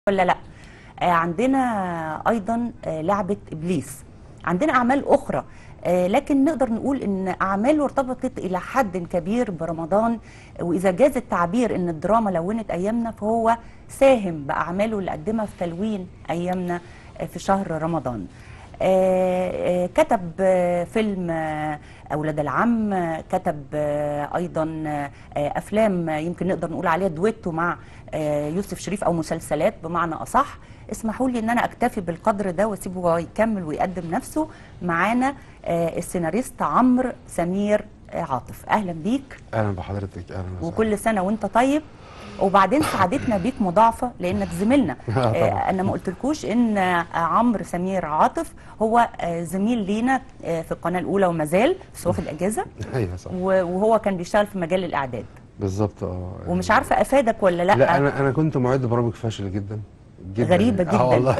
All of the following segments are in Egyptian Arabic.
ولا لا آه، عندنا ايضا آه، لعبه ابليس عندنا اعمال اخرى آه، لكن نقدر نقول ان اعماله ارتبطت الى حد كبير برمضان واذا جاز التعبير ان الدراما لونت ايامنا فهو ساهم باعماله اللي قدمها في تلوين ايامنا آه، في شهر رمضان آه، آه، كتب آه، فيلم آه، أولاد العم آه، كتب آه، أيضا آه، أفلام آه، يمكن نقدر نقول عليها دويتو مع آه، يوسف شريف أو مسلسلات بمعنى أصح اسمحوا لي ان انا اكتفي بالقدر ده واسيبه هو يكمل ويقدم نفسه معانا آه، السيناريست عمرو سمير آه، عاطف اهلا بيك اهلا بحضرتك اهلا وسهلا وكل سنه وانت طيب وبعدين سعادتنا بيك مضاعفه لانك زميلنا آه، طبعا. آه، انا ما قلتلكوش ان آه، عمرو سمير عاطف هو آه، زميل لينا آه، في القناه الاولى وما زال بس واخد اجازه ايوه صح و- وهو كان بيشتغل في مجال الاعداد بالظبط اه ومش عارفه افادك ولا لا, لا انا انا كنت معد برامج فاشل جدا جدا غريبة جدا. اه والله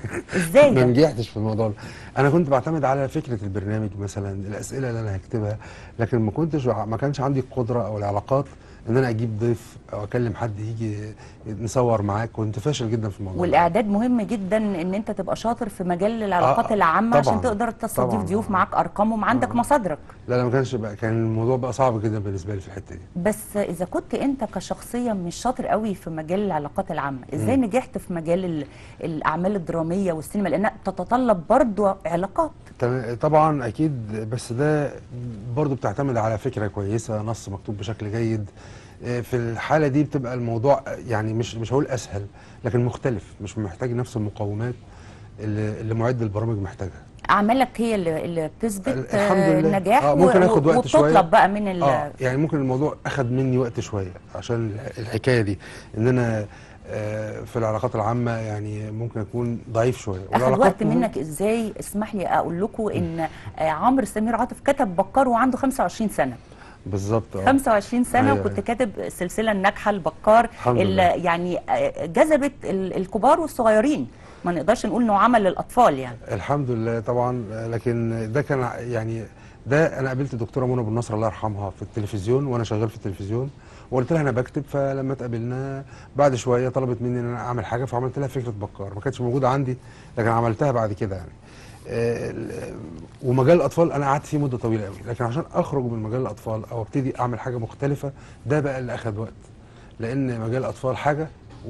ازاي ما ده؟ نجحتش في الموضوع ده انا كنت بعتمد على فكره البرنامج مثلا الاسئله اللي انا هكتبها لكن ما كنتش ما كانش عندي القدره او العلاقات ان انا اجيب ضيف او اكلم حد يجي نصور معاه كنت فاشل جدا في الموضوع ده. والاعداد مهم جدا ان انت تبقى شاطر في مجال العلاقات آه، العامه عشان طبعاً، تقدر تستضيف طبعاً. ضيوف معاك ارقامهم عندك آه. مصادرك لا لا ما كانش بقى كان الموضوع بقى صعب جدا بالنسبه لي في الحته دي بس اذا كنت انت كشخصيه مش شاطر قوي في مجال العلاقات العامه ازاي نجحت في مجال ال- الاعمال الدراميه والسينما لانها تتطلب برضو علاقات تمام- طبعا اكيد بس ده برضو بتعتمد على فكره كويسه نص مكتوب بشكل جيد آه، في الحاله دي بتبقى الموضوع يعني مش مش هقول اسهل لكن مختلف مش محتاج نفس المقومات اللي, اللي معد البرامج محتاجها اعمالك هي اللي, اللي بتثبت الحمد آه، لله. النجاح آه، ممكن آخد وقت شوية. وبتطلب بقى من ال اه يعني ممكن الموضوع اخد مني وقت شويه عشان الحكايه دي ان انا آه، في العلاقات العامه يعني ممكن اكون ضعيف شويه اخد والعلاقات وقت مهم- منك ازاي اسمح لي اقول لكم ان آه، عمرو سمير عاطف كتب بكار وعنده 25 سنه بالظبط اه 25 سنه أيوة، وكنت أيوة. كاتب السلسله الناجحه البكار الحمد اللي لله. يعني آه، جذبت ال- الكبار والصغيرين ما نقدرش نقول انه عمل للاطفال يعني الحمد لله طبعا لكن ده كان يعني ده انا قابلت الدكتوره منى بن نصر الله يرحمها في التلفزيون وانا شغال في التلفزيون وقلت لها انا بكتب فلما اتقابلنا بعد شويه طلبت مني ان انا اعمل حاجه فعملت لها فكره بكار ما كانتش موجوده عندي لكن عملتها بعد كده يعني آه، ال- ومجال الاطفال انا قعدت فيه مده طويله قوي لكن عشان اخرج من مجال الاطفال او ابتدي اعمل حاجه مختلفه ده بقى اللي اخذ وقت لان مجال الاطفال حاجه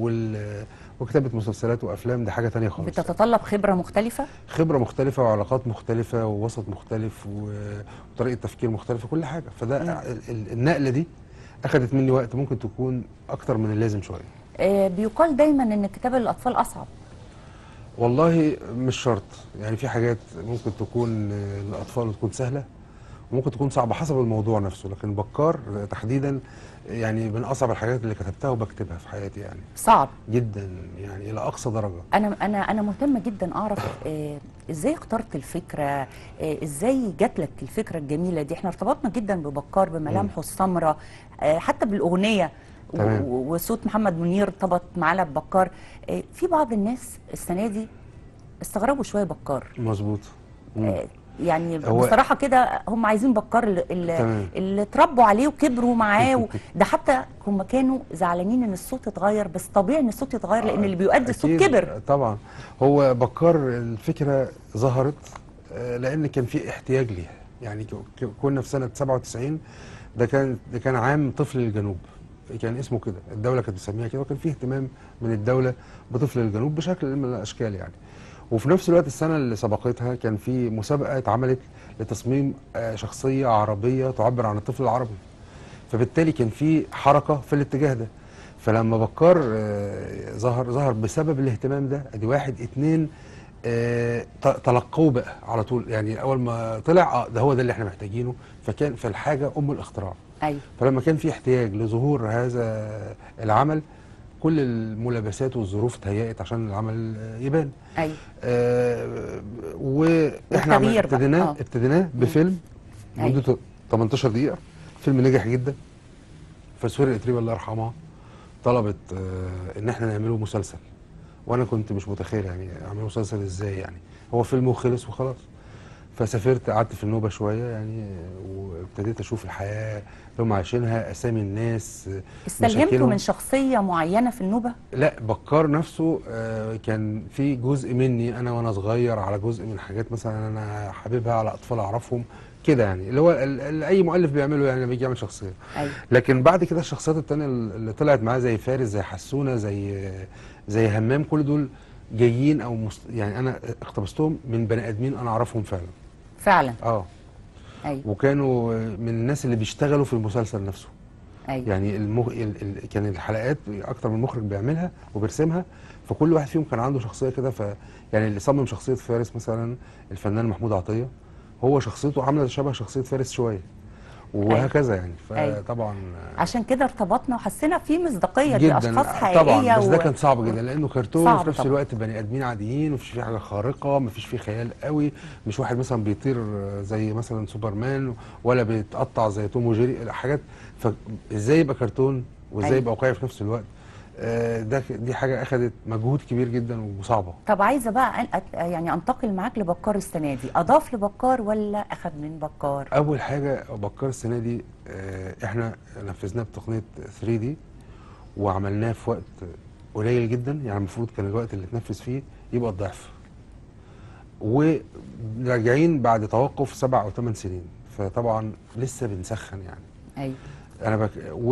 وال وكتابه مسلسلات وافلام دي حاجه تانية خالص بتتطلب خبره مختلفه خبره مختلفه وعلاقات مختلفه ووسط مختلف و- وطريقه تفكير مختلفه كل حاجه فده ال- ال- النقله دي اخذت مني وقت ممكن تكون اكتر من اللازم شويه آه، بيقال دايما ان الكتابه للاطفال اصعب والله مش شرط يعني في حاجات ممكن تكون آه، للاطفال وتكون سهله وممكن تكون صعبه حسب الموضوع نفسه لكن بكار تحديدا يعني من اصعب الحاجات اللي كتبتها وبكتبها في حياتي يعني صعب جدا يعني الى اقصى درجه انا انا انا مهتمه جدا اعرف آه، ازاي اخترت الفكره آه، ازاي جات لك الفكره الجميله دي احنا ارتبطنا جدا ببكار بملامحه السمراء آه، حتى بالاغنيه و- تمام. و- وصوت محمد منير ارتبط معانا ببكار آه، في بعض الناس السنه دي استغربوا شويه بكار مظبوط مم. آه، يعني هو- بصراحه كده هم عايزين بكار اللي, اللي, تمام. اللي اتربوا عليه وكبروا معاه و... ده حتى هم كانوا زعلانين ان الصوت اتغير بس طبيعي ان الصوت يتغير لان اللي بيؤدي الصوت أكيد، كبر طبعا هو بكار الفكره ظهرت آه، لان كان في احتياج ليها يعني ك- ك- كنا في سنه 97 ده كان ده كان عام طفل الجنوب كان اسمه كده الدوله كانت بتسميها كده وكان في اهتمام من الدوله بطفل الجنوب بشكل من الاشكال يعني وفي نفس الوقت السنه اللي سبقتها كان في مسابقه اتعملت لتصميم آه، شخصيه عربيه تعبر عن الطفل العربي فبالتالي كان في حركه في الاتجاه ده فلما بكار آه، ظهر ظهر بسبب الاهتمام ده ادي واحد اتنين آه، ت- تلقوه بقى على طول يعني اول ما طلع اه ده هو ده اللي احنا محتاجينه فكان في الحاجه ام الاختراع ايوه فلما كان في احتياج لظهور هذا العمل كل الملابسات والظروف اتهيأت عشان العمل آه، يبان ايوه آه، واحنا عمل- والتغيير بقى، ابتديناه آه. ابتديناه بفيلم أيوة. مدته 18 دقيقه فيلم نجح جدا فسوريا الاتريبي الله يرحمها طلبت آه، ان احنا نعمله مسلسل وانا كنت مش متخيل يعني اعمله مسلسل ازاي يعني هو فيلم وخلص وخلاص فسافرت قعدت في النوبه شويه يعني وابتديت اشوف الحياه اللي هم عايشينها اسامي الناس استلهمتوا مشاكلهم. من شخصيه معينه في النوبه لا بكار نفسه آه، كان في جزء مني انا وانا صغير على جزء من حاجات مثلا انا حاببها على اطفال اعرفهم كده يعني اللي هو ال- ال- اي مؤلف بيعمله يعني لما يجي يعمل شخصيه ايوه لكن بعد كده الشخصيات التانية اللي طلعت معاه زي فارس زي حسونه زي زي همام كل دول جايين او مست... يعني انا اقتبستهم من بني ادمين انا اعرفهم فعلا فعلا اه ايوه وكانوا من الناس اللي بيشتغلوا في المسلسل نفسه ايوه يعني المخ... ال... ال... كان الحلقات اكتر من مخرج بيعملها وبيرسمها فكل واحد فيهم كان عنده شخصيه كده ف يعني اللي صمم شخصيه فارس مثلا الفنان محمود عطيه هو شخصيته عامله شبه شخصيه فارس شويه وهكذا يعني أيوة. فطبعا عشان كده ارتبطنا وحسينا في مصداقيه دي جدا اشخاص حقيقيه طبعا بس ده و- كان صعب جدا لانه كرتون صعب وفي نفس طبعا. الوقت بني ادمين عاديين مفيش فيه حاجه خارقه مفيش فيه خيال قوي مش واحد مثلا بيطير زي مثلا سوبرمان ولا بيتقطع زي توم وجيري حاجات فازاي يبقى كرتون وازاي أيوة. يبقى واقعي في نفس الوقت آه، ده دي حاجه اخذت مجهود كبير جدا وصعبه طب عايزه بقى أن- أت- يعني انتقل معاك لبكار السنه دي اضاف لبكار ولا اخذ من بكار اول حاجه بكار السنه دي آه، احنا نفذناه بتقنيه 3 دي وعملناه في وقت قليل جدا يعني المفروض كان الوقت اللي اتنفذ فيه يبقى الضعف وراجعين بعد توقف سبع او ثمان سنين فطبعا لسه بنسخن يعني ايوه انا بك... و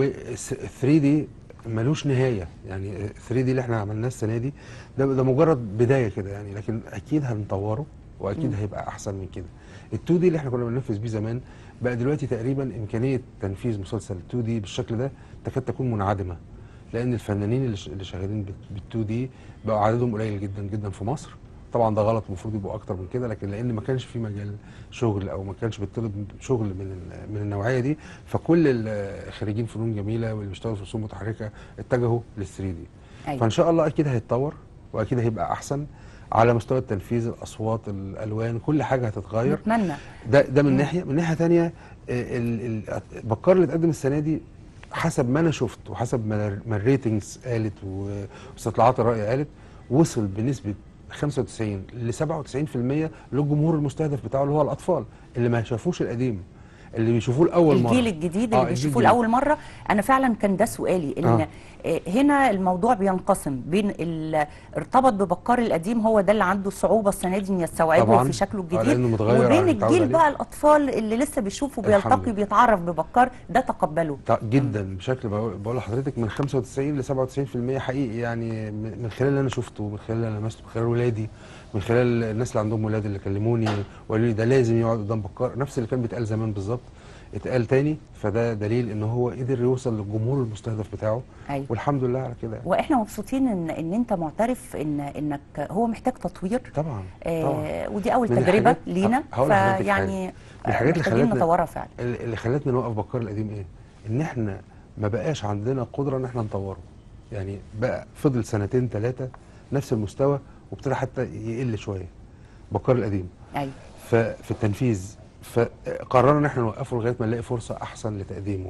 3 دي ملوش نهايه يعني 3 دي اللي احنا عملناه السنه دي ده ده مجرد بدايه كده يعني لكن اكيد هنطوره واكيد مم. هيبقى احسن من كده ال 2 دي اللي احنا كنا بننفذ بيه زمان بقى دلوقتي تقريبا امكانيه تنفيذ مسلسل 2 دي بالشكل ده تكاد تكون منعدمه لان الفنانين اللي ش- اللي شغالين بال 2 دي بقوا عددهم قليل جدا جدا في مصر طبعا ده غلط المفروض يبقوا اكتر من كده لكن لان ما كانش في مجال شغل او ما كانش بيطلب شغل من ال- من النوعيه دي فكل ال- خريجين فنون جميله واللي بيشتغلوا في رسوم متحركه اتجهوا لل 3 دي ايوه فان شاء الله اكيد هيتطور واكيد هيبقى احسن على مستوى التنفيذ الاصوات الالوان كل حاجه هتتغير نتمنى ده ده من مم. ناحيه من ناحيه ثانيه ال ال بكار اللي اتقدم السنه دي حسب ما انا شفت وحسب ما ما الريتنجز قالت و- واستطلاعات الراي قالت وصل بنسبه 95 ل 97% للجمهور المستهدف بتاعه اللي هو الاطفال اللي ما شافوش القديم اللي بيشوفوه لاول مره الجيل الجديد آه، اللي الجيل بيشوفوه الجديد. لاول مره انا فعلا كان ده سؤالي ان آه. آه، هنا الموضوع بينقسم بين ال- ارتبط ببكار القديم هو ده اللي عنده صعوبه السنه دي ان يستوعبه طبعاً. في شكله آه، الجديد لأنه متغير عن وبين اللي متعود الجيل عليه. بقى الاطفال اللي لسه بيشوفوا الحمد بيلتقي لله. بيتعرف ببكار ده تقبله طيب جدا بشكل بقول بقول لحضرتك من 95 ل 97% حقيقي يعني من من خلال اللي انا شفته من خلال اللي انا لمسته من خلال ولادي من خلال الناس اللي عندهم ولاد اللي كلموني وقالوا لي ده لازم يقعد قدام بكار نفس اللي كان بيتقال زمان بالظبط اتقال تاني فده دليل ان هو قدر يوصل للجمهور المستهدف بتاعه ايوه والحمد لله على كده يعني. واحنا مبسوطين ان ان انت معترف ان انك هو محتاج تطوير طبعا طبعا آه ودي اول من تجربه الحاجات- لينا هقول لحضرتك فيعني من الحاجات اللي محتاجين خلتنا- نطورها فعلا اللي اللي خلتنا نوقف بكار القديم ايه؟ ان احنا ما بقاش عندنا قدره ان احنا نطوره يعني بقى فضل سنتين ثلاثه نفس المستوى وابتدى حتى يقل شويه بكار القديم ايوه ففي التنفيذ فقررنا ان احنا نوقفه لغايه ما نلاقي فرصه احسن لتقديمه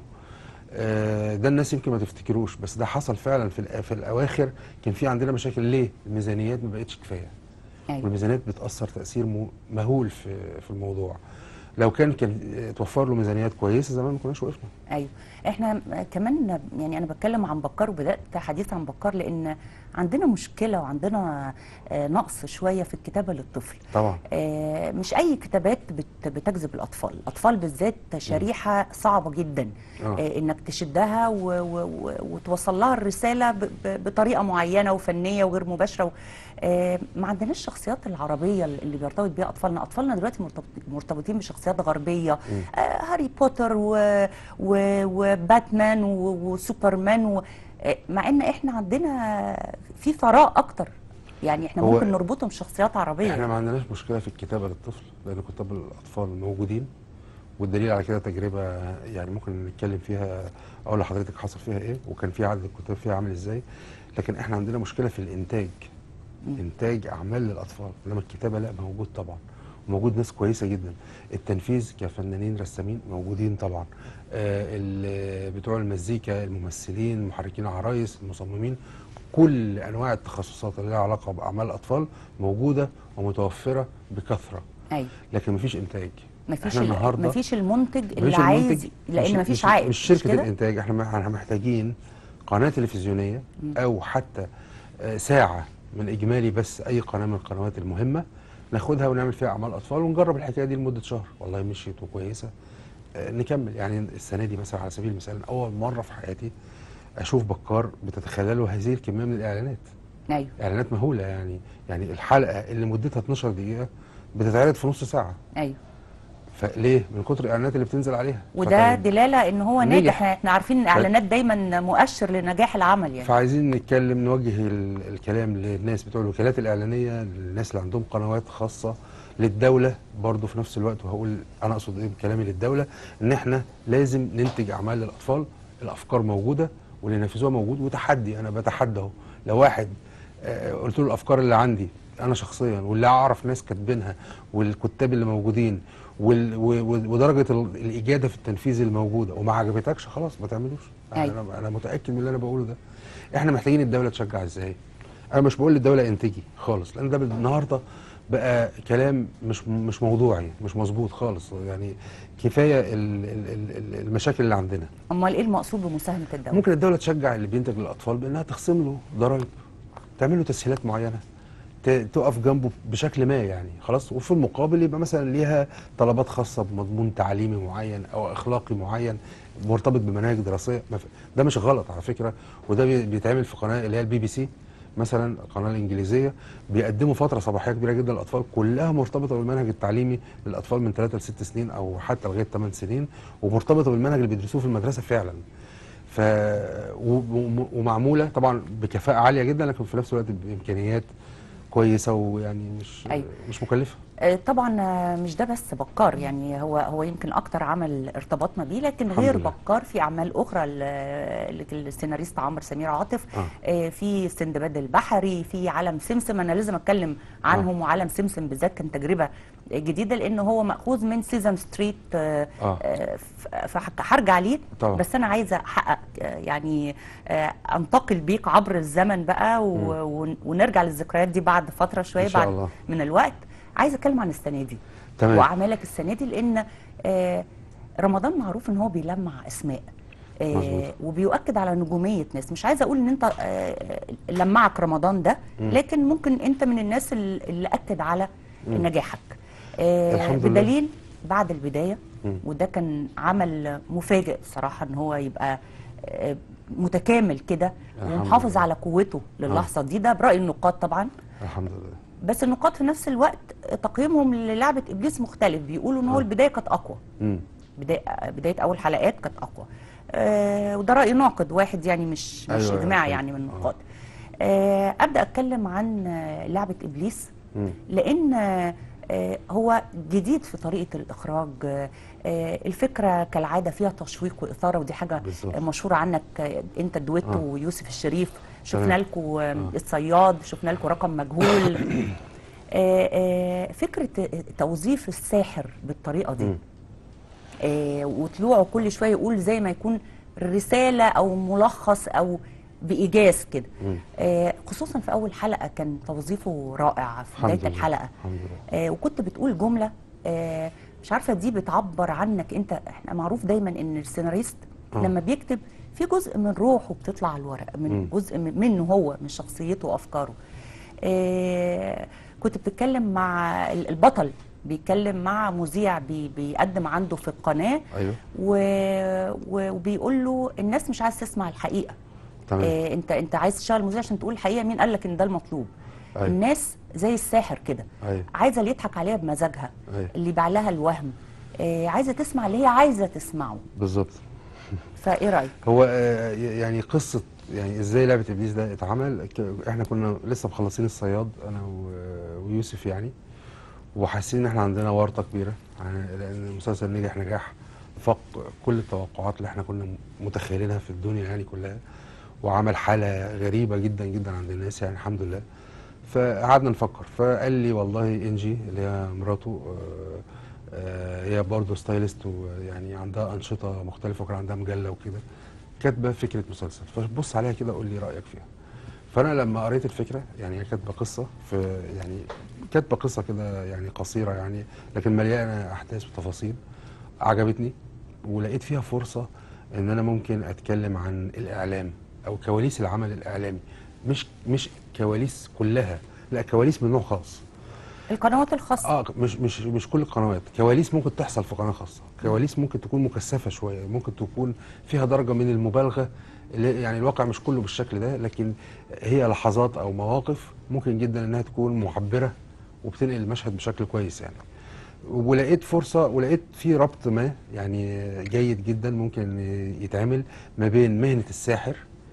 آه، ده الناس يمكن ما تفتكروش بس ده حصل فعلا في الأ- في الاواخر كان في عندنا مشاكل ليه الميزانيات ما بقتش كفايه ايوه والميزانيات بتاثر تاثير مو- مهول في في الموضوع لو كان كان توفر له ميزانيات كويسه زمان ما كناش وقفنا ايوه احنا كمان يعني انا بتكلم عن بكار وبدات حديث عن بكار لان عندنا مشكله وعندنا آه، نقص شويه في الكتابه للطفل طبعا آه، مش اي كتابات بت- بتجذب الاطفال الاطفال بالذات شريحه صعبه جدا آه. آه، انك تشدها و و و وتوصل لها الرساله ب ب بطريقه معينه وفنيه وغير مباشره و آه، ما عندناش الشخصيات العربيه اللي بيرتبط بيها اطفالنا اطفالنا دلوقتي مرتبط- مرتبطين بشخصيات غربيه آه، هاري بوتر و و وباتمان و وسوبرمان و آه، مع ان احنا عندنا في ثراء اكتر يعني احنا هو ممكن نربطهم بشخصيات عربيه احنا ما عندناش مشكله في الكتابه للطفل لان كتاب الاطفال موجودين والدليل على كده تجربه يعني ممكن نتكلم فيها اقول لحضرتك حصل فيها ايه وكان في عدد الكتاب فيها عامل ازاي لكن احنا عندنا مشكله في الانتاج انتاج اعمال للاطفال انما الكتابه لا موجود طبعا موجود ناس كويسه جدا التنفيذ كفنانين رسامين موجودين طبعا آه ال- بتوع المزيكا الممثلين محركين عرايس المصممين كل انواع التخصصات اللي لها علاقه باعمال الاطفال موجوده ومتوفره بكثره ايوه لكن مفيش انتاج مفيش احنا ال- النهارده مفيش المنتج مفيش اللي عايز المنتج لان مش- مفيش مش عائد مش شركه كده؟ الانتاج احنا احنا محتاجين قناه تلفزيونيه او حتى آه، ساعه من اجمالي بس اي قناه من القنوات المهمه ناخدها ونعمل فيها اعمال اطفال ونجرب الحكايه دي لمده شهر والله مشيت وكويسه آه، نكمل يعني السنه دي مثلا على سبيل المثال اول مره في حياتي اشوف بكار بتتخيلوا هذه الكميه من الاعلانات ايوه اعلانات مهوله يعني يعني الحلقه اللي مدتها 12 دقيقه بتتعرض في نص ساعه ايوه فليه من كتر الاعلانات اللي بتنزل عليها وده فكان- دلاله ان هو نجح. ناجح احنا احنا عارفين ان الاعلانات دايما مؤشر لنجاح العمل يعني فعايزين نتكلم نوجه ال- الكلام للناس بتوع الوكالات الاعلانيه للناس اللي عندهم قنوات خاصه للدوله برضه في نفس الوقت وهقول انا اقصد ايه بكلامي للدوله ان احنا لازم ننتج اعمال للاطفال الافكار موجوده واللي ينفذوها موجود وتحدي انا بتحدى اهو لو واحد آه، قلت له الافكار اللي عندي انا شخصيا واللي اعرف ناس كاتبينها والكتاب اللي موجودين وال و- و- ودرجه ال- الاجاده في التنفيذ الموجوده وما عجبتكش خلاص ما تعملوش أيوة. انا انا متاكد من اللي انا بقوله ده احنا محتاجين الدوله تشجع ازاي انا مش بقول للدوله انتجي خالص لان ده النهارده بقى كلام مش مش موضوعي مش مظبوط خالص يعني كفايه ال- ال- ال- ال- المشاكل اللي عندنا امال ايه المقصود بمساهمه الدوله ممكن الدوله تشجع اللي بينتج للاطفال بانها تخصم له ضرائب تعمل له تسهيلات معينه ت- تقف جنبه بشكل ما يعني خلاص وفي المقابل يبقى مثلا ليها طلبات خاصه بمضمون تعليمي معين او اخلاقي معين مرتبط بمناهج دراسيه ما ف- ده مش غلط على فكره وده بي- بيتعمل في قناه اللي هي البي بي سي مثلا القناه الانجليزيه بيقدموا فتره صباحيه كبيره جدا للاطفال كلها مرتبطه بالمنهج التعليمي للاطفال من 3 ل 6 سنين او حتى لغايه 8 سنين ومرتبطه بالمنهج اللي بيدرسوه في المدرسه فعلا ف و- و- ومعموله طبعا بكفاءه عاليه جدا لكن في نفس الوقت بامكانيات كويسه ويعني مش أيوة. مش مكلفه آه، طبعا آه، مش ده بس بكار يعني هو هو يمكن اكتر عمل ارتبطنا بيه لكن الحمد غير لله. بكار في اعمال اخرى ل- للسيناريست عمرو سمير عاطف آه. آه، في سندباد البحري في عالم سمسم انا لازم اتكلم عنهم وعالم سمسم بالذات كان تجربه جديده لان هو ماخوذ من سيزم ستريت آه، آه. آه، ف- فهرجع ليه طبعا. بس انا عايزه احقق آه، يعني آه، انتقل بيك عبر الزمن بقى و- ون- ونرجع للذكريات دي بعد فتره شويه إن شاء بعد الله. من الوقت عايزه اتكلم عن السنه دي تمام. واعمالك السنه دي لان آه، رمضان معروف ان هو بيلمع اسماء آه، مظبوط. وبيؤكد على نجوميه ناس مش عايزه اقول ان انت آه، لمعك رمضان ده لكن ممكن انت من الناس ال- اللي اكد على نجاحك آه، الحمد لله. بدليل بعد البدايه مم. وده كان عمل مفاجئ بصراحه ان هو يبقى آه، متكامل كده الحمد ومحافظ لله. على قوته للحظه دي ده براي النقاد طبعا الحمد لله بس النقاد في نفس الوقت تقييمهم للعبه ابليس مختلف بيقولوا ان هو آه. البدايه كانت اقوى مم. بدايه بدايه اول حلقات كانت اقوى آه وده راي ناقد واحد يعني مش مش أيوة، اجماع أيوة. يعني من آه. النقاد آه ابدا اتكلم عن آه، لعبه ابليس مم. لان آه، آه، هو جديد في طريقه الاخراج آه، آه، الفكره كالعاده فيها تشويق واثاره ودي حاجه بالظبط. آه، مشهوره عنك آه، انت الدويتو آه. ويوسف الشريف شفنا تمام. لكم الصياد شفنا لكم رقم مجهول آه، آه، فكره توظيف الساحر بالطريقه دي مم. آه، وطلوعه كل شويه يقول زي ما يكون رساله او ملخص او بايجاز كده مم. آه، خصوصا في اول حلقه كان توظيفه رائع في الحمد بدايه لله. الحلقه الحمد لله آه، وكنت بتقول جمله آه، مش عارفه دي بتعبر عنك انت احنا معروف دايما ان السيناريست آه. لما بيكتب في جزء من روحه بتطلع على الورق من مم. جزء من- منه هو من شخصيته وافكاره آه، كنت بتتكلم مع ال- البطل بيتكلم مع مذيع بي بيقدم عنده في القناه ايوه و... و- وبيقول له الناس مش عايز تسمع الحقيقه تمام آه انت انت عايز تشتغل مذيع عشان تقول الحقيقه مين قال لك ان ده المطلوب أيوة. الناس زي الساحر كده ايوه عايزه اللي يضحك عليها بمزاجها أيوة. اللي يبيع لها الوهم آه عايزه تسمع اللي هي عايزه تسمعه بالظبط فايه رايك هو آه، يعني قصه يعني ازاي لعبه ابليس ده اتعمل ك- احنا كنا لسه مخلصين الصياد انا و- ويوسف يعني وحاسين ان احنا عندنا ورطه كبيره عن- لان المسلسل نجح نجاح فاق كل التوقعات اللي احنا كنا متخيلينها في الدنيا يعني كلها وعمل حاله غريبه جدا جدا عند الناس يعني الحمد لله فقعدنا نفكر فقال لي والله انجي اللي هي مراته آه، آه، هي برضه ستايلست ويعني عندها انشطه مختلفه وكان عندها مجله وكده كاتبه فكره مسلسل فبص عليها كده قول لي رايك فيها فانا لما قريت الفكره يعني هي كاتبه قصه في يعني كاتبه قصه كده يعني قصيره يعني لكن مليانه احداث وتفاصيل عجبتني ولقيت فيها فرصه ان انا ممكن اتكلم عن الاعلام او كواليس العمل الاعلامي مش مش كواليس كلها لا كواليس من نوع خاص القنوات الخاصه اه مش مش مش كل القنوات كواليس ممكن تحصل في قناه خاصه كواليس ممكن تكون مكثفه شويه ممكن تكون فيها درجه من المبالغه اللي يعني الواقع مش كله بالشكل ده لكن هي لحظات او مواقف ممكن جدا انها تكون معبره وبتنقل المشهد بشكل كويس يعني ولقيت فرصه ولقيت في ربط ما يعني جيد جدا ممكن يتعمل ما بين مهنه الساحر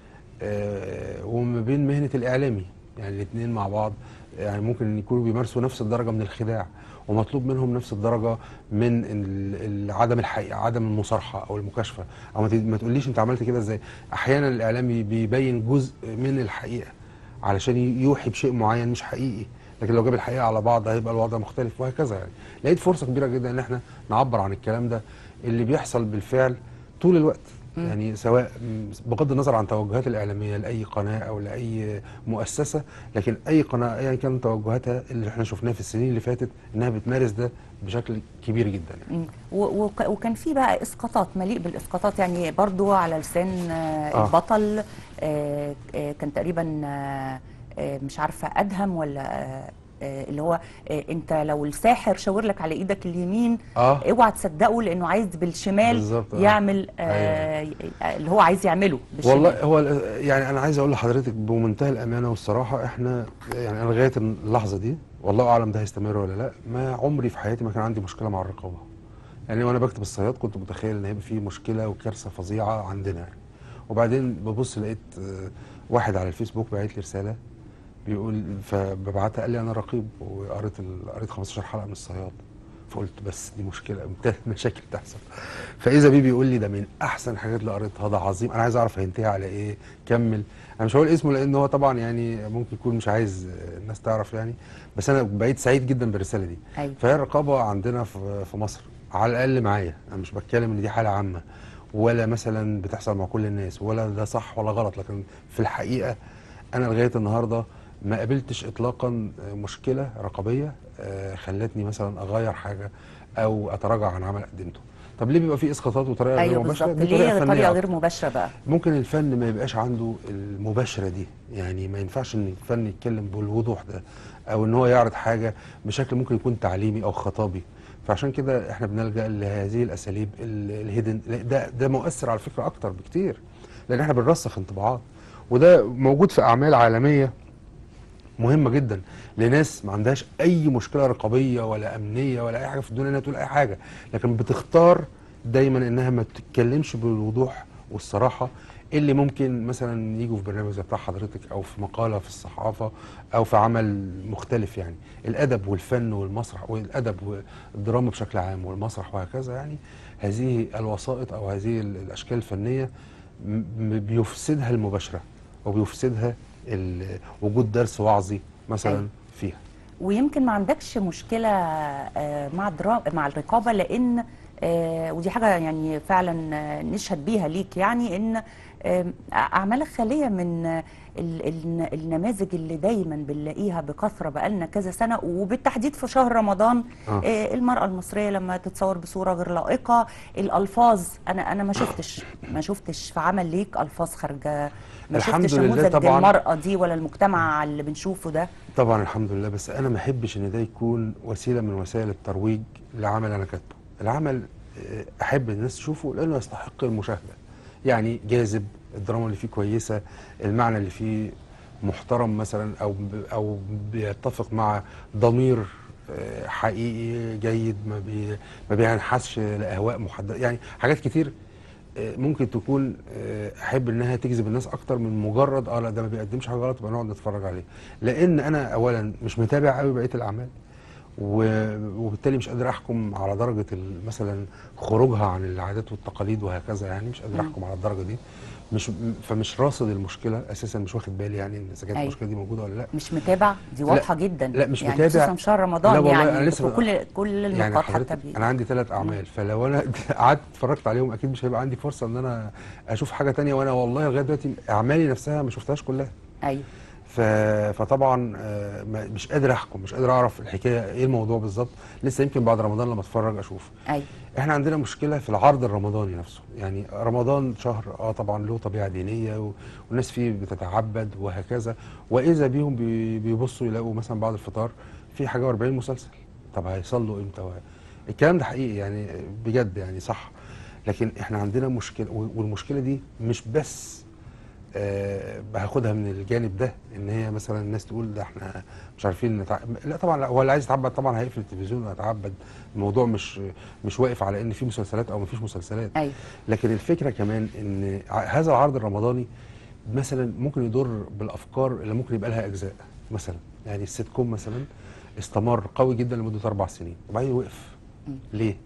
آه، وما بين مهنه الاعلامي يعني الاثنين مع بعض يعني ممكن يكونوا بيمارسوا نفس الدرجه من الخداع ومطلوب منهم نفس الدرجه من ال- ال- عدم الحقيقه عدم المصارحه او المكاشفه او ما ت- ما تقوليش انت عملت كده ازاي احيانا الاعلامي بيبين جزء من الحقيقه علشان يوحي بشيء معين مش حقيقي لكن لو جاب الحقيقه على بعض هيبقى الوضع مختلف وهكذا يعني لقيت فرصه كبيره جدا ان احنا نعبر عن الكلام ده اللي بيحصل بالفعل طول الوقت يعني سواء م- بغض النظر عن توجهات الاعلاميه لاي قناه او لاي مؤسسه لكن اي قناه ايا كان توجهاتها اللي احنا شفناها في السنين اللي فاتت انها بتمارس ده بشكل كبير جدا يعني. مم. و- وك- وكان في بقى اسقاطات مليء بالاسقاطات يعني برضو على لسان آه، آه. البطل آه، آه، كان تقريبا آه، آه، مش عارفه ادهم ولا آه، آه، اللي هو آه، انت لو الساحر شاور لك على ايدك اليمين اه اوعى تصدقه لانه عايز بالشمال بالظبط، آه. يعمل آه اللي هو عايز يعمله بالشمال والله هو ال- يعني انا عايز اقول لحضرتك بمنتهى الامانه والصراحه احنا يعني انا لغايه اللحظه دي والله اعلم ده هيستمر ولا لا ما عمري في حياتي ما كان عندي مشكله مع الرقابه يعني وانا بكتب الصياد كنت متخيل ان هيبقى في مشكله وكارثه فظيعه عندنا يعني وبعدين ببص لقيت آه، واحد على الفيسبوك باعت لي رساله بيقول فببعتها قال لي انا رقيب وقريت ال- قريت 15 حلقه من الصياد فقلت بس دي مشكله منتهى المشاكل تحصل فاذا بيه بيقول لي ده من احسن الحاجات اللي قريتها ده عظيم انا عايز اعرف هينتهي على ايه كمل انا مش هقول اسمه لان هو طبعا يعني ممكن يكون مش عايز الناس تعرف يعني بس انا بقيت سعيد جدا بالرساله دي أيوة. فهي الرقابه عندنا في في مصر على الاقل معايا انا مش بتكلم ان دي حاله عامه ولا مثلا بتحصل مع كل الناس ولا ده صح ولا غلط لكن في الحقيقه انا لغايه النهارده ما قابلتش اطلاقا مشكله رقابيه آه، خلتني مثلا اغير حاجه او اتراجع عن عمل قدمته طب ليه بيبقى في اسقاطات وطريقه غير ايوه مباشره بالظبط دي ليه فنية طريقه أكتر. غير مباشره بقى ممكن الفن ما يبقاش عنده المباشره دي يعني ما ينفعش ان الفن يتكلم بالوضوح ده او ان هو يعرض حاجه بشكل ممكن يكون تعليمي او خطابي فعشان كده احنا بنلجا لهذه الاساليب ال- الهيدن لا، ده ده مؤثر على فكره اكتر بكتير لان احنا بنرسخ انطباعات وده موجود في اعمال عالميه مهمه جدا لناس ما عندهاش اي مشكله رقابيه ولا امنيه ولا اي حاجه في الدنيا انها تقول اي حاجه لكن بتختار دايما انها ما تتكلمش بالوضوح والصراحه اللي ممكن مثلا يجوا في برنامج زي بتاع حضرتك او في مقاله في الصحافه او في عمل مختلف يعني الادب والفن والمسرح والادب والدراما بشكل عام والمسرح وهكذا يعني هذه الوسائط او هذه ال- الاشكال الفنيه م- م- بيفسدها المباشره وبيفسدها ال- وجود درس وعظي مثلا أيوة. فيها ويمكن ما عندكش مشكله آه، مع الدرا... مع الرقابه لان آه، ودي حاجه يعني فعلا آه، نشهد بيها ليك يعني ان آه، اعمالك خاليه من آه، ال- ال- النماذج اللي دايما بنلاقيها بكثره بقالنا كذا سنه وبالتحديد في شهر رمضان آه. آه، المراه المصريه لما تتصور بصوره غير لائقه الالفاظ انا انا ما شفتش ما شفتش في عمل ليك الفاظ خارجه ما الحمد شفتش لله نموذج طبعاً. المراه دي ولا المجتمع اللي بنشوفه ده طبعا الحمد لله بس انا ما احبش ان ده يكون وسيله من وسائل الترويج لعمل انا كاتبه العمل آه، احب الناس تشوفه لانه يستحق المشاهده يعني جاذب الدراما اللي فيه كويسه المعنى اللي فيه محترم مثلا او ب- او بيتفق مع ضمير آه، حقيقي جيد ما بي ما بينحازش لاهواء محدده يعني حاجات كتير آه، ممكن تكون آه، احب انها تجذب الناس اكتر من مجرد اه لا ده ما بيقدمش حاجه غلط يبقى نقعد نتفرج عليه لان انا اولا مش متابع قوي بقيه الاعمال و- وبالتالي مش قادر احكم على درجه ال- مثلا خروجها عن العادات والتقاليد وهكذا يعني مش قادر مم. احكم على الدرجه دي مش فمش راصد المشكله اساسا مش واخد بالي يعني ان اذا كانت أيوة. المشكله دي موجوده ولا لا مش متابع دي لا، واضحه جدا لا، مش يعني متابع. خصوصا في شهر رمضان لا والله يعني أنا لسه كل كل يعني النقاط حتى حضرتك بي... انا عندي ثلاث اعمال فلو انا قعدت اتفرجت عليهم اكيد مش هيبقى عندي فرصه ان انا اشوف حاجه تانية وانا والله لغايه دلوقتي اعمالي نفسها ما شفتهاش كلها ايوه ف... فطبعا آه، ما- مش قادر احكم مش قادر اعرف الحكايه ايه الموضوع بالظبط لسه يمكن بعد رمضان لما اتفرج اشوف ايوه احنا عندنا مشكله في العرض الرمضاني نفسه يعني رمضان شهر اه طبعا له طبيعه دينيه و- والناس فيه بتتعبد وهكذا واذا بيهم بي- بيبصوا يلاقوا مثلا بعد الفطار في حاجه و40 مسلسل طب هيصلوا امتى و- الكلام ده حقيقي يعني بجد يعني صح لكن احنا عندنا مشكله و- والمشكله دي مش بس آه، هاخدها من الجانب ده ان هي مثلا الناس تقول ده احنا مش عارفين نتع... لا طبعا لا هو اللي عايز يتعبد طبعا هيقفل التلفزيون ويتعبد الموضوع مش مش واقف على ان في مسلسلات او ما فيش مسلسلات ايوه لكن الفكره كمان ان ع- هذا العرض الرمضاني مثلا ممكن يضر بالافكار اللي ممكن يبقى لها اجزاء مثلا يعني السيت كوم مثلا استمر قوي جدا لمده اربع سنين وبعدين وقف مم. ليه؟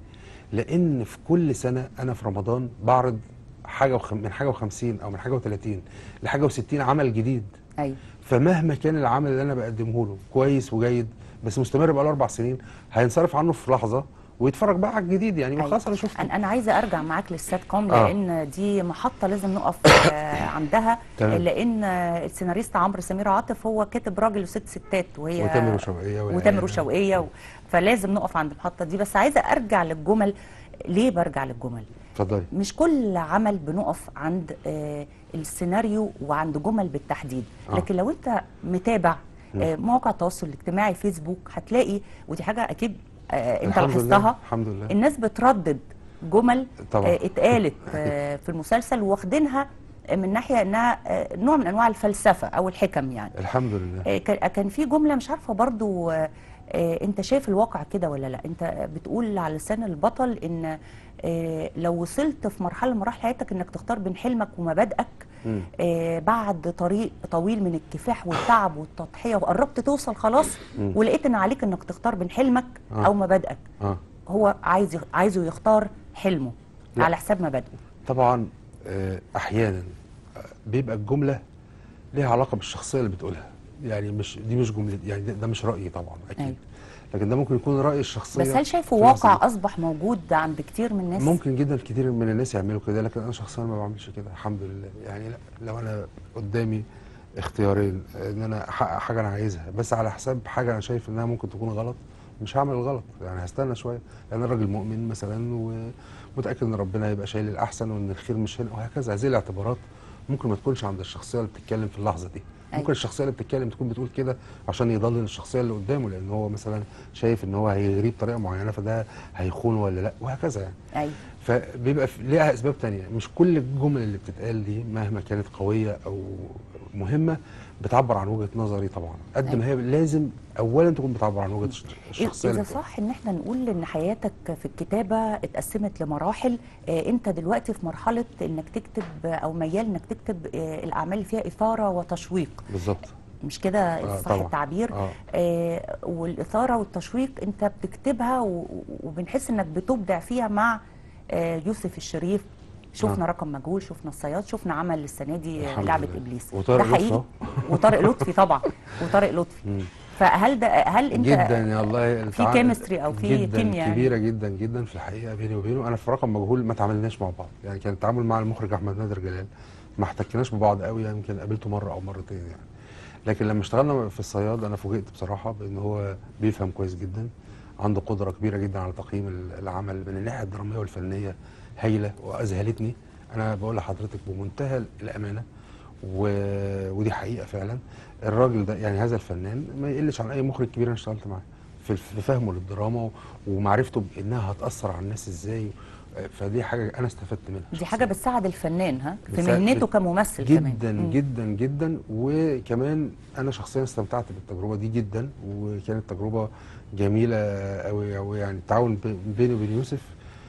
لان في كل سنه انا في رمضان بعرض حاجه وخم... من حاجه و50 او من حاجه و30 لحاجه و60 عمل جديد ايوه فمهما كان العمل اللي انا بقدمه له كويس وجيد بس مستمر بقاله اربع سنين هينصرف عنه في لحظه ويتفرج بقى على الجديد يعني ما أيوة. خلاص انا شفته انا انا عايزه ارجع معاك للسات كوم آه. لان دي محطه لازم نقف آه، عندها تمام. لان آه، السيناريست عمرو سمير عاطف هو كاتب راجل وست ستات وهي وتامر وشوقية والعيال. وتامر وشوقيه و... فلازم نقف عند المحطه دي بس عايزه ارجع للجمل ليه برجع للجمل اتفضلي مش كل عمل بنقف عند آه، السيناريو وعند جمل بالتحديد آه. لكن لو انت متابع مم. آه، مواقع التواصل الاجتماعي فيسبوك هتلاقي ودي حاجه اكيد آه، انت الحمد لله لاحظتها الحمد لله الناس بتردد جمل طبعا. آه، اتقالت آه، في المسلسل واخدينها من ناحيه انها آه، نوع من انواع الفلسفه او الحكم يعني الحمد لله آه، كان كان في جمله مش عارفه برضو آه، آه، انت شايف الواقع كده ولا لا انت بتقول على لسان البطل ان آه، لو وصلت في مرحله من مراحل حياتك انك تختار بين حلمك ومبادئك مم. آه، بعد طريق طويل من الكفاح والتعب والتضحيه وقربت توصل خلاص مم. ولقيت ان عليك انك تختار بين حلمك آه. او مبادئك اه هو عايز يخ- عايزه يختار حلمه لا. على حساب مبادئه طبعا آه، احيانا آه، بيبقى الجمله ليها علاقه بالشخصيه اللي بتقولها يعني مش دي مش جمله يعني ده, ده مش رايي طبعا اكيد أيوة. لكن ده ممكن يكون راي الشخصيه بس هل شايفه في اللحظة واقع دي. اصبح موجود عند كتير من الناس ممكن جدا كتير من الناس يعملوا كده لكن انا شخصيا ما بعملش كده الحمد لله يعني لا لو انا قدامي اختيارين ان انا احقق حاجه انا عايزها بس على حساب حاجه انا شايف انها ممكن تكون غلط مش هعمل الغلط يعني هستنى شويه لان الراجل مؤمن مثلا ومتاكد ان ربنا هيبقى شايل الاحسن وان الخير مش هنا وهكذا هذه الاعتبارات ممكن ما تكونش عند الشخصيه اللي بتتكلم في اللحظه دي أيوة. ممكن الشخصيه اللي بتتكلم تكون بتقول كده عشان يضلل الشخصيه اللي قدامه لان هو مثلا شايف ان هو هيغريه بطريقه معينه فده هيخونه ولا لا وهكذا يعني ايوه فبيبقى في- ليها اسباب تانية مش كل الجمل اللي بتتقال دي مهما كانت قويه او مهمه بتعبر عن وجهه نظري طبعا قد ما هي لازم اولا تكون بتعبر عن وجهه الشخصيه اذا اللي بتقولها. صح ان احنا نقول ان حياتك في الكتابه اتقسمت لمراحل آه، انت دلوقتي في مرحله انك تكتب آه، او ميال انك تكتب آه، الاعمال اللي فيها اثاره وتشويق بالظبط مش كده آه، صح طبعاً. التعبير اه آه والاثاره والتشويق انت بتكتبها و- وبنحس انك بتبدع فيها مع آه يوسف الشريف شفنا آه. رقم مجهول شفنا الصياد شفنا عمل السنه دي آه، الحمد لعبه لله. ابليس وطارق ده لطفي حقيقي أهو. وطارق لطفي طبعا وطارق لطفي مم. فهل ده هل انت جدا يا الله في التع- كيمستري او في جدا كيمياء يعني؟ كبيره جدا جدا في الحقيقه بيني وبينه انا في رقم مجهول ما تعاملناش مع بعض يعني كان التعامل مع المخرج احمد نادر جلال ما احتكناش ببعض قوي يعني يمكن قابلته مره او مرتين يعني لكن لما اشتغلنا في الصياد انا فوجئت بصراحه بان هو بيفهم كويس جدا عنده قدره كبيره جدا على تقييم ال- العمل من الناحيه الدراميه والفنيه هايله واذهلتني انا بقول لحضرتك بمنتهى الامانه و... ودي حقيقه فعلا الراجل ده يعني هذا الفنان ما يقلش عن اي مخرج كبير انا اشتغلت معاه في في فهمه للدراما و- ومعرفته بانها هتاثر على الناس ازاي فدي حاجه انا استفدت منها دي شخصياً. حاجه بتساعد الفنان ها في بتساعد- مهنته بت- كممثل كمان جدا مم. جدا جدا وكمان انا شخصيا استمتعت بالتجربه دي جدا وكانت تجربه جميله قوي قوي يعني التعاون ب- بيني وبين يوسف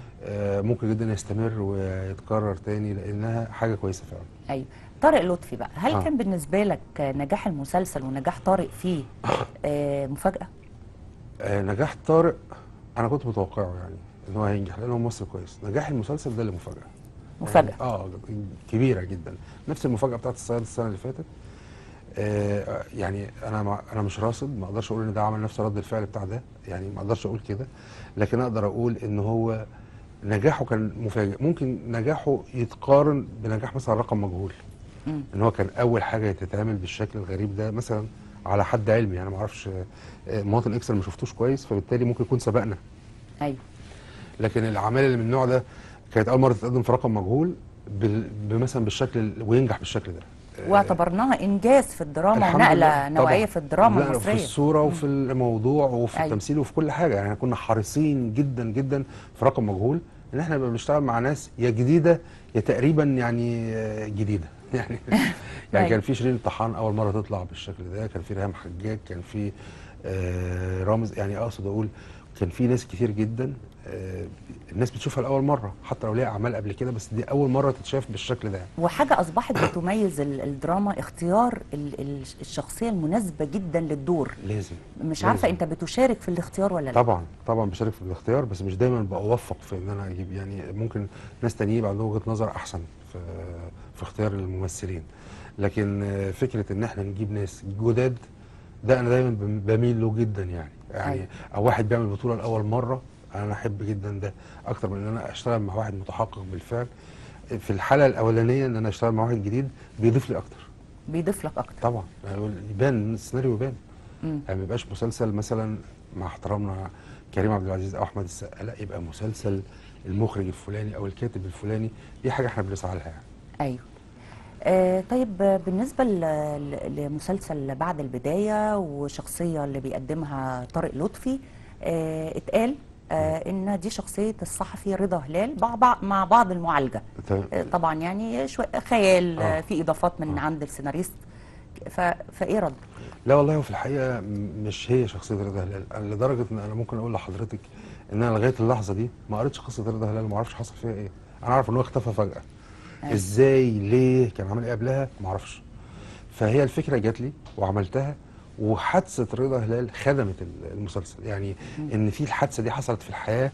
آه، ممكن جدا يستمر ويتكرر تاني لانها حاجه كويسه فعلا ايوه طارق لطفي بقى هل آه. كان بالنسبه لك نجاح المسلسل ونجاح طارق فيه آه مفاجاه آه، نجاح طارق انا كنت متوقعه يعني ان هو هينجح لانه ممثل كويس نجاح المسلسل ده اللي مفاجاه مفاجاه يعني اه كبيره جدا نفس المفاجاه بتاعت الصياد السنه اللي فاتت آه يعني انا ما انا مش راصد ما اقدرش اقول ان ده عمل نفس رد الفعل بتاع ده يعني ما اقدرش اقول كده لكن اقدر اقول ان هو نجاحه كان مفاجئ ممكن نجاحه يتقارن بنجاح مثلا رقم مجهول مم. ان هو كان اول حاجه تتعمل بالشكل الغريب ده مثلا على حد علمي يعني ما اعرفش آه، مواطن اكس اللي ما شفتوش كويس فبالتالي ممكن يكون سبقنا ايوه لكن الاعمال اللي من النوع ده كانت اول مره تتقدم في رقم مجهول بال- بمثلا بالشكل ال- وينجح بالشكل ده آه، واعتبرناها انجاز في الدراما الحمد ونقله لله. نوعيه طبعاً. في الدراما لا، في المصريه الصوره وفي الموضوع وفي أيوة. التمثيل وفي كل حاجه يعني احنا كنا حريصين جدا جدا في رقم مجهول ان احنا نبقى بنشتغل مع ناس يا جديده يا تقريبا يعني آه، جديده يعني أيوة. يعني كان في شيرين طحان اول مره تطلع بالشكل ده كان في ريهام حجاج كان في آه، رامز يعني اقصد اقول كان في ناس كتير جدا آه، الناس بتشوفها لاول مره حتى لو ليها اعمال قبل كده بس دي اول مره تتشاف بالشكل ده وحاجه اصبحت بتميز ال- الدراما اختيار ال- ال- الشخصيه المناسبه جدا للدور لازم مش عارفه لازم. انت بتشارك في الاختيار ولا لا طبعا طبعا بشارك في الاختيار بس مش دايما بوفق في ان انا اجيب يعني ممكن ناس تانيين يبقى عندهم وجهه نظر احسن في في اختيار الممثلين لكن آه، فكره ان احنا نجيب ناس جداد ده انا دايما بم- بميل له جدا يعني يعني أيوة. او واحد بيعمل بطوله لاول مره انا احب جدا ده اكتر من ان انا اشتغل مع واحد متحقق بالفعل في الحاله الاولانيه ان انا اشتغل مع واحد جديد بيضيف لي اكتر بيضيف لك اكتر طبعا يعني يبان السيناريو يبان مم. يعني ما يبقاش مسلسل مثلا مع احترامنا كريم عبد العزيز او احمد السقا لا يبقى مسلسل المخرج الفلاني او الكاتب الفلاني دي حاجه احنا بنسعى لها يعني ايوه آه طيب آه، بالنسبه ل- ل- لمسلسل بعد البدايه وشخصيه اللي بيقدمها طارق لطفي آه اتقال آه ان دي شخصيه الصحفي رضا هلال مع بعض مع بعض المعالجه تمام. آه طبعا يعني شويه خيال آه آه. في اضافات من آه. عند السيناريست ف... فايه رد لا والله هو في الحقيقه م- مش هي شخصيه رضا هلال أنا لدرجه ان انا ممكن اقول لحضرتك ان انا لغايه اللحظه دي ما قريتش قصه رضا هلال ما اعرفش حصل فيها ايه انا عارف ان هو اختفى فجاه أيوة. ازاي ليه كان عامل ايه قبلها ما اعرفش فهي الفكره جات لي وعملتها وحادثه رضا هلال خدمت ال- المسلسل يعني ان في الحادثه دي حصلت في الحياه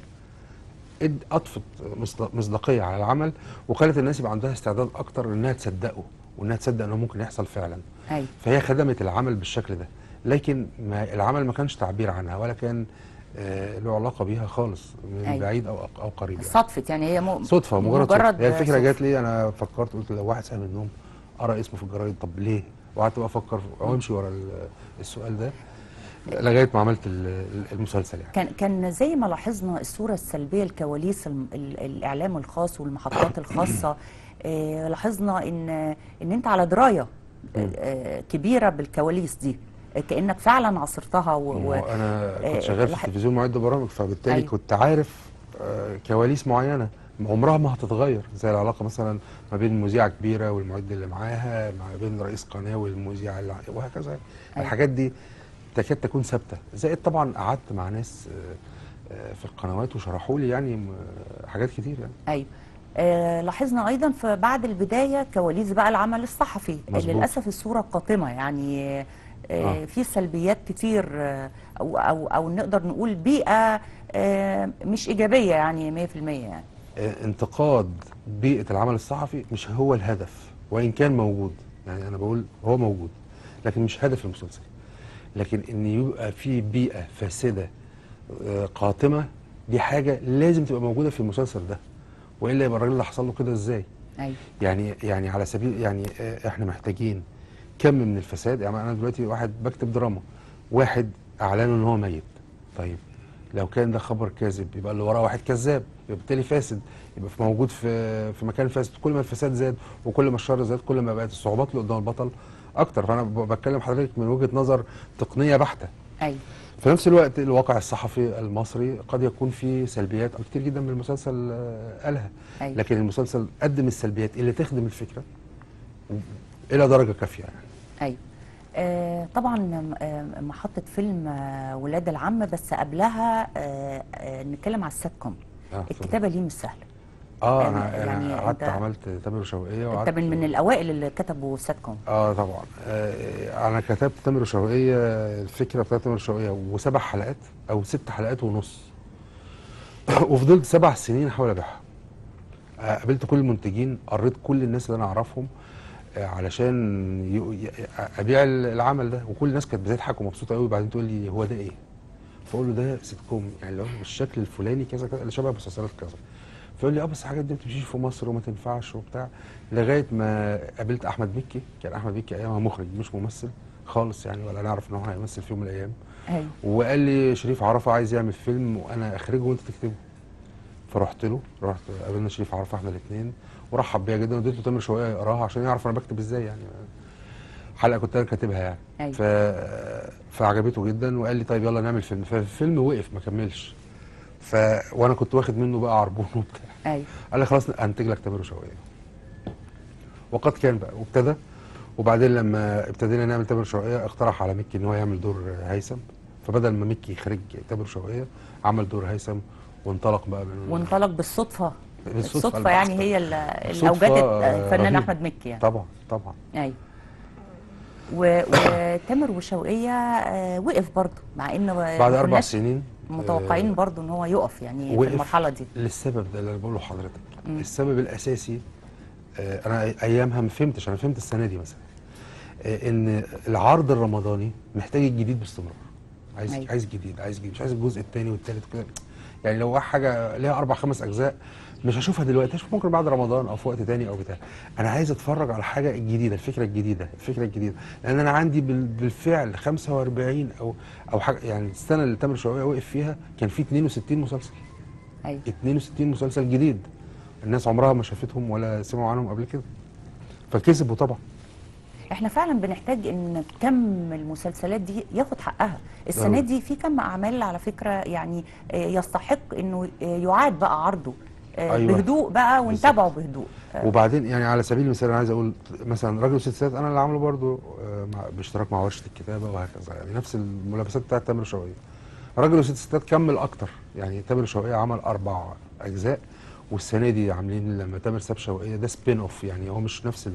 اد- اضفت مصد- مصداقيه على العمل وخلت الناس يبقى عندها استعداد اكتر انها تصدقه وانها تصدق انه ممكن يحصل فعلا ايوه فهي خدمت العمل بالشكل ده لكن ما العمل ما كانش تعبير عنها ولا كان آه، له علاقه بيها خالص من أيوة. بعيد او او قريب يعني. صدفت يعني هي م... صدفه مجرد, مجرد صدفة. هي الفكره صدفة. جات لي انا فكرت قلت لو واحد صاحي من النوم قرا اسمه في الجرايد طب ليه وقعدت بقى افكر او امشي ورا ال- السؤال ده لغايه ما عملت ال- المسلسل يعني كان كان زي ما لاحظنا الصوره السلبيه الكواليس الم- ال- الاعلام الخاص والمحطات الخاصه آه، لاحظنا ان ان انت على درايه آه، آه، كبيره بالكواليس دي آه، كانك فعلا عصرتها و... و... انا آه، كنت شغال في لح- التلفزيون معد برامج فبالتالي أيوة. كنت عارف آه، كواليس معينه عمرها ما هتتغير زي العلاقه مثلا ما بين مذيعه كبيره والمعد اللي معاها ما بين رئيس قناه والمذيع اللي ع- وهكذا أيوة. الحاجات دي تكاد تكون ثابته زائد طبعا قعدت مع ناس آه، آه، في القنوات وشرحوا لي يعني م- حاجات كتير يعني ايوه آه لاحظنا ايضا في بعد البدايه كواليس بقى العمل الصحفي مظبوط. للاسف الصوره قاتمه يعني آه آه. في سلبيات كتير آه او او او نقدر نقول بيئه آه مش ايجابيه يعني 100% يعني آه، انتقاد بيئة العمل الصحفي مش هو الهدف وإن كان موجود يعني أنا بقول هو موجود لكن مش هدف المسلسل لكن إن يبقى في بيئة فاسدة آه، قاتمة دي حاجة لازم تبقى موجودة في المسلسل ده وإلا يبقى الراجل اللي حصل له كده إزاي ايوه يعني يعني على سبيل يعني آه، احنا محتاجين كم من الفساد يعني انا دلوقتي واحد بكتب دراما واحد اعلنوا ان هو ميت طيب لو كان ده خبر كاذب يبقى اللي وراه واحد كذاب يبقى بالتالي فاسد يبقى في موجود في في مكان فاسد كل ما الفساد زاد وكل ما الشر زاد كل ما بقت الصعوبات اللي قدام البطل اكتر فانا ب- بتكلم حضرتك من وجهة نظر تقنية بحتة ايوه في نفس الوقت الواقع الصحفي المصري قد يكون فيه سلبيات او كتير جدا من المسلسل آه، قالها أيوة. لكن المسلسل قدم السلبيات اللي تخدم الفكره الى درجه كافيه يعني ايوه آه طبعا آه، محطة فيلم آه ولاد العم بس قبلها آه آه نتكلم على السيت كوم آه، اتفضل. الكتابة ليه مش سهلة اه يعني- انا يعني انا قعدت أنت- عملت تامر وشوقيه انت وقعدت من, من الاوائل اللي كتبوا سيت كوم اه طبعا آه انا كتبت تامر وشوقيه الفكره بتاعت تامر وشوقيه وسبع حلقات او ست حلقات ونص وفضلت سبع سنين احاول ابيعها آه، قابلت كل المنتجين قريت كل الناس اللي انا اعرفهم آه، علشان ي- ي- ابيع العمل ده وكل الناس كانت بتضحك ومبسوطه قوي بعدين تقول لي هو ده ايه فاقول له ده سيت كوم يعني اللي هو بالشكل الفلاني كذا كذا اللي شبه مسلسلات كذا فيقول لي اه بس الحاجات دي ما بتمشيش في مصر وما تنفعش وبتاع لغايه ما قابلت احمد مكي كان احمد مكي ايامها مخرج مش ممثل خالص يعني ولا نعرف ان هو هيمثل في يوم من الايام ايوه وقال لي شريف عرفه عايز يعمل فيلم وانا اخرجه وانت تكتبه فرحت له رحت قابلنا شريف عرفه احنا الاثنين ورحب بيا جدا واديته تامر شوقية يقراها عشان يعرف انا بكتب ازاي يعني حلقه كنت انا كاتبها يعني أيوة. ف... فعجبته جدا وقال لي طيب يلا نعمل فيلم فالفيلم وقف ما كملش ف وانا كنت واخد منه بقى عربون وبتاع ايوه قال لي خلاص انتج لك تامر شوقية وقد كان بقى وابتدى وبعدين لما ابتدينا نعمل تامر شوقية اقترح على مكي ان هو يعمل دور هيثم فبدل ما مكي يخرج تامر شوقية عمل دور هيثم وانطلق بقى من وانطلق بالصدفه بالصدفة الصدفه يعني البحتة. هي اللي اللي صدفة، اوجدت آه، الفنان رهيبة. احمد مكي يعني طبعا طبعا ايوه و- وتامر وشوقية آه، وقف برضه مع ان بعد ما اربع كناش سنين متوقعين آه، برضه ان هو يقف يعني وقف في المرحله دي للسبب ده اللي انا بقوله لحضرتك مم. السبب الاساسي آه، انا ايامها ما فهمتش انا فهمت السنه دي مثلا آه، ان العرض الرمضاني محتاج الجديد باستمرار عايز أيوة. عايز جديد عايز جديد مش عايز الجزء الثاني والثالث كده يعني لو حاجه ليها اربع خمس اجزاء مش هشوفها دلوقتي هشوف ممكن بعد رمضان او في وقت تاني او بتاع انا عايز اتفرج على الحاجه الجديده الفكره الجديده الفكره الجديده لان انا عندي بال- بالفعل 45 او او حاجه يعني السنه اللي تامر شوقية وقف فيها كان في 62 مسلسل ايوه 62 مسلسل جديد الناس عمرها ما شافتهم ولا سمعوا عنهم قبل كده فكسبوا طبعا احنا فعلا بنحتاج ان كم المسلسلات دي ياخد حقها السنه ضروري. دي في كم اعمال على فكره يعني آه، يستحق انه آه، يعاد بقى عرضه آه، أيوة. بهدوء بقى ونتابعه بهدوء آه، وبعدين يعني على سبيل المثال انا عايز اقول مثلا راجل وست ستات انا اللي عامله برضو آه، مع باشتراك مع ورشه الكتابه وهكذا يعني نفس الملابسات بتاعت تامر شوقية راجل وست ستات كمل اكتر يعني تامر شوقية عمل اربع اجزاء والسنه دي عاملين لما تامر ساب شوقية ده سبين اوف يعني هو مش نفس ال-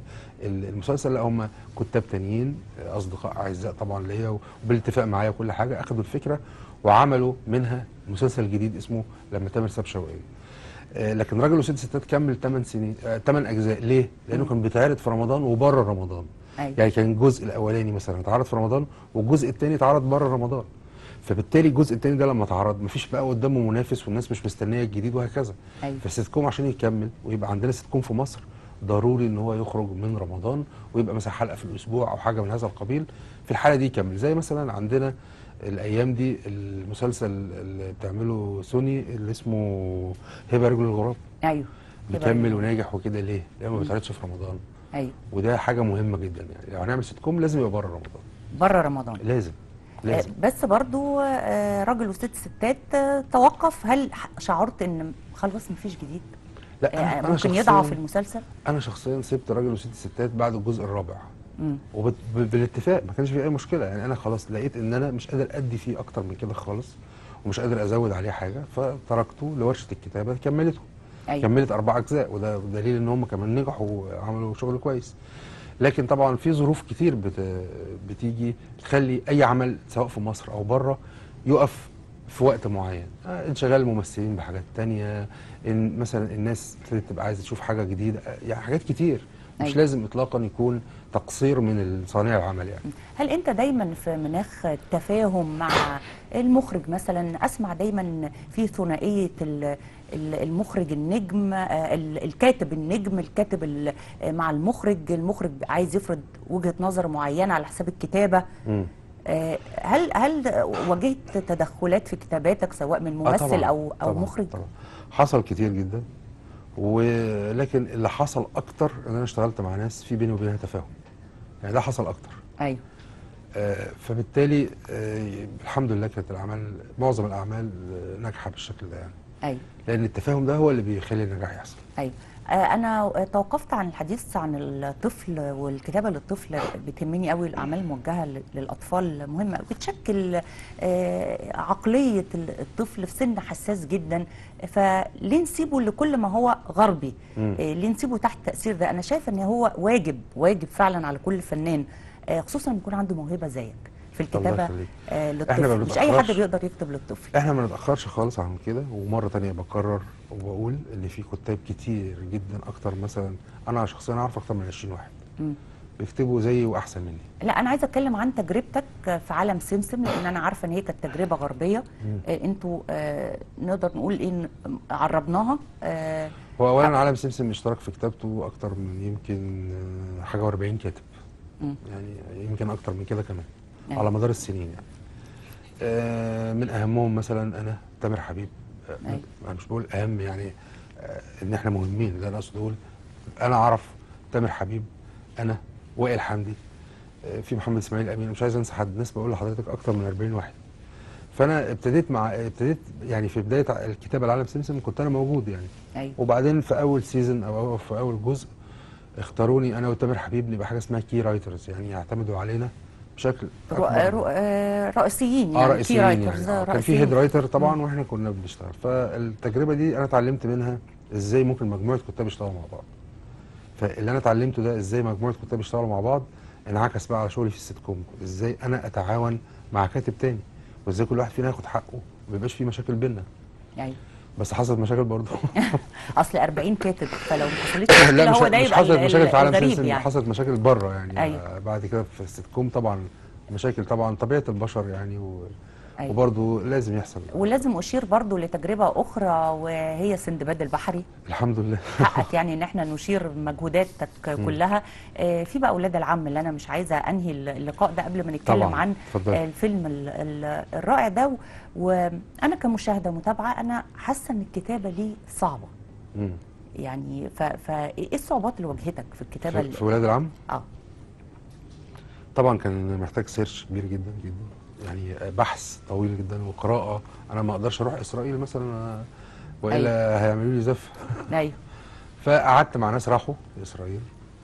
ال- المسلسل لا هم كتاب تانيين آه، اصدقاء اعزاء طبعا ليا وبالاتفاق معايا وكل حاجه اخدوا الفكره وعملوا منها مسلسل جديد اسمه لما تامر ساب شوقية آه، لكن راجل وست ستات كمل 8 سنين 8 اجزاء ليه؟ لانه كان بيتعرض في رمضان وبره رمضان أيوة. يعني كان الجزء الاولاني مثلا اتعرض في رمضان والجزء الثاني اتعرض بره رمضان فبالتالي الجزء الثاني ده لما اتعرض مفيش بقى قدامه منافس والناس مش مستنيه الجديد وهكذا أيوة. فالسيت كوم عشان يكمل ويبقى عندنا سيت كوم في مصر ضروري ان هو يخرج من رمضان ويبقى مثلا حلقه في الاسبوع او حاجه من هذا القبيل في الحاله دي يكمل زي مثلا عندنا الايام دي المسلسل اللي بتعمله سوني اللي اسمه هبه رجل الغراب ايوه مكمل وناجح وكده ليه؟ لانه ما بيتعرضش في رمضان ايوه وده حاجه مهمه جدا يعني لو هنعمل سيت كوم لازم يبقى بره رمضان بره رمضان لازم آه، لازم بس برضو آه، راجل وست ستات آه، توقف هل ح- شعرت ان خلاص مفيش جديد لا آه، أنا- أنا ممكن شخصياً- يضعف المسلسل انا شخصيا سبت راجل وست ستات بعد الجزء الرابع مم. وبالاتفاق ما كانش في اي مشكله يعني انا خلاص لقيت ان انا مش قادر ادي فيه اكتر من كده خالص ومش قادر ازود عليه حاجه فتركته لورشه الكتابه كملته أيوة. كملت اربع اجزاء وده دليل ان هم كمان نجحوا وعملوا شغل كويس لكن طبعا في ظروف كتير بت... بتيجي بتخلي اي عمل سواء في مصر او بره يقف في وقت معين آه، انشغال الممثلين بحاجات تانية ان مثلا الناس ابتدت تبقى عايزه تشوف حاجه جديده آه، يعني حاجات كتير مش أيوة. لازم اطلاقا يكون تقصير من صانع العمل يعني هل انت دايما في مناخ تفاهم مع المخرج مثلا اسمع دايما في ثنائيه ال- ال- المخرج النجم آه، ال- الكاتب النجم الكاتب ال- آه، مع المخرج المخرج عايز يفرض وجهه نظر معينه على حساب الكتابه مم. آه، هل هل واجهت تدخلات في كتاباتك سواء من آه ممثل طبعاً، او او طبعاً، مخرج طبعا حصل كتير جدا ولكن اللي حصل اكتر ان انا اشتغلت مع ناس في بيني وبينها تفاهم يعني ده حصل اكتر ايوه آه، فبالتالي آه، الحمد لله كانت الاعمال معظم الاعمال آه، ناجحه بالشكل ده يعني ايوه لان التفاهم ده هو اللي بيخلي النجاح يحصل ايوه آه، انا توقفت عن الحديث عن الطفل والكتابه للطفل بتهمني قوي الاعمال الموجهه ل- للاطفال مهمه بتشكل آه، عقليه ال- الطفل في سن حساس جدا فليه نسيبه لكل ما هو غربي مم. آه، ليه نسيبه تحت التاثير ده انا شايفه ان هو واجب واجب فعلا على كل فنان آه، خصوصا لما يكون عنده موهبه زيك في الكتابه يخليك. آه، إحنا ما للطفل مش اي حد بنتأخرش. بيقدر يكتب للطفل احنا ما نتاخرش خالص عن كده ومره تانية بكرر وبقول ان في كتاب كتير جدا اكتر مثلا انا شخصيا اعرف اكتر من 20 واحد مم. بيكتبوا زيي واحسن مني لا انا عايزه اتكلم عن تجربتك في عالم سمسم لان انا عارفه ان هي كانت تجربه غربيه آه، انتوا آه، نقدر نقول ايه ن- عربناها آه، هو اولا عالم سمسم اشترك في كتابته اكتر من يمكن آه، حاجه و40 كاتب مم. يعني يمكن اكتر من كده كمان أيوة. على مدار السنين يعني آه، من اهمهم مثلا انا تامر حبيب آه، أيوة. انا مش بقول اهم يعني آه، ان احنا مهمين لا انا اقصد اقول انا اعرف تامر حبيب انا وائل حمدي آه، في محمد اسماعيل امين مش عايز انسى حد ناس بقول لحضرتك اكتر من 40 واحد فانا ابتديت مع ابتديت يعني في بدايه الكتابه العالم سمسم كنت انا موجود يعني ايوه وبعدين في اول سيزون او في اول جزء اختاروني انا وتامر حبيب نبقى حاجه اسمها كي رايترز يعني يعتمدوا علينا بشكل رو- أكبر. رو- آه، رئيسيين اه يعني رئيسيين key يعني writers، آه، كان في رئيسيين. هيد رايتر طبعا واحنا كنا بنشتغل فالتجربه دي انا اتعلمت منها ازاي ممكن مجموعه كتاب يشتغلوا مع بعض فاللي انا اتعلمته ده ازاي مجموعه كتاب يشتغلوا مع بعض انعكس بقى على شغلي في السيت كوم ازاي انا اتعاون مع كاتب تاني وازاي كل واحد فينا ياخد حقه وما يبقاش في مشاكل بينا ايوه بس حصلت مشاكل برضه اصل 40 كاتب فلو ما حصلتش مشكله لا مش, هو ده مش يبقى حصلت ال- مشاكل في عالم الغريب سمسم يعني حصلت مشاكل بره يعني أيوة. آه، بعد كده في السيت كوم طبعا مشاكل طبعا طبيعه البشر يعني و... أيوة. وبرضه لازم يحصل ولازم اشير برضو لتجربه اخرى وهي سندباد البحري الحمد لله حقك يعني ان احنا نشير مجهوداتك كلها آه، في بقى اولاد العم اللي انا مش عايزه انهي اللقاء ده قبل ما نتكلم طبعاً. عن اتفضلي. آه، الفيلم ال- ال- الرائع ده و- وانا كمشاهده متابعه انا حاسه ان الكتابه دي صعبه مم. يعني ف- فايه الصعوبات اللي واجهتك في الكتابه في, ال- في ولاد العم اه طبعا كان محتاج سيرش كبير جدا جدا يعني بحث طويل جدا وقراءه انا ما اقدرش اروح اسرائيل مثلا آه، والا هيعملوا لي زف ايوه فقعدت مع ناس راحوا اسرائيل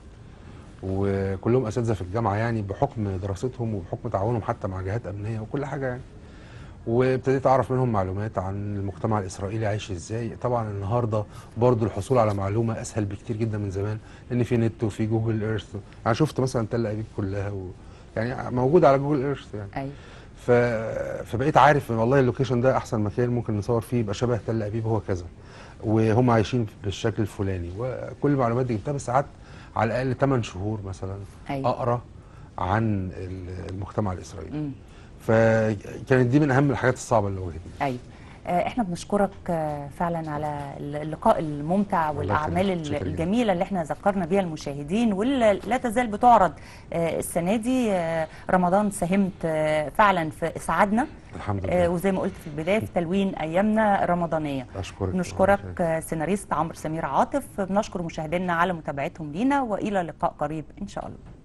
وكلهم اساتذه في الجامعه يعني بحكم دراستهم وبحكم تعاونهم حتى مع جهات امنيه وكل حاجه يعني وابتديت اعرف منهم معلومات عن المجتمع الاسرائيلي عايش ازاي طبعا النهارده برضو الحصول على معلومه اسهل بكتير جدا من زمان لان في نت وفي جوجل ايرث انا شفت مثلا تل ابيب كلها و... يعني موجوده على جوجل ايرث يعني ايوه ف... فبقيت عارف ان والله اللوكيشن ده احسن مكان ممكن نصور فيه يبقى شبه تل ابيب هو كذا وهم عايشين بالشكل الفلاني وكل المعلومات دي جبتها بس قعدت على الاقل 8 شهور مثلا أيوة. اقرا عن ال- المجتمع الاسرائيلي مم. فكانت دي من اهم الحاجات الصعبه اللي واجهتني ايوه آه، احنا بنشكرك آه، فعلا على اللقاء الممتع الله والاعمال يخليك، شكراً جداً. الجميله اللي احنا ذكرنا بيها المشاهدين واللي لا تزال بتعرض آه، السنه دي آه، رمضان ساهمت آه، فعلا في اسعادنا الحمد آه، لله وزي ما قلت في البدايه في تلوين ايامنا رمضانيه اشكرك نشكرك آه، سيناريست عمرو سمير عاطف بنشكر مشاهدينا على متابعتهم لينا والى لقاء قريب ان شاء الله